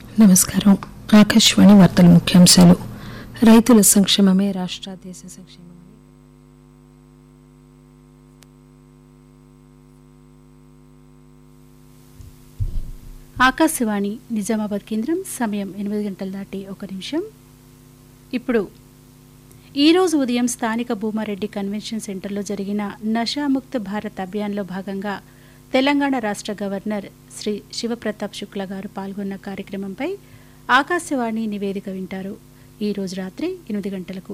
నమస్కారం ఆకాశవాణి వార్తల ముఖ్యాంశాలు రైతుల సంక్షేమమే రాష్ట్ర దేశ సంక్షేమమని ఆకాశవాణి నిజామాబాద్ కేంద్రం సమయం ఎనిమిది గంటల దాటి ఒక నిమిషం ఇప్పుడు ఈరోజు ఉదయం స్థానిక భూమారెడ్డి కన్వెన్షన్ సెంటర్లో జరిగిన నషాముక్త భారత్ అభియాన్లో భాగంగా తెలంగాణ రాష్ట్ర గవర్నర్ శ్రీ శివప్రతాప్ శుక్లా గారు పాల్గొన్న కార్యక్రమంపై ఆకాశవాణి నివేదిక వింటారు ఈ రోజు రాత్రి ఎనిమిది గంటలకు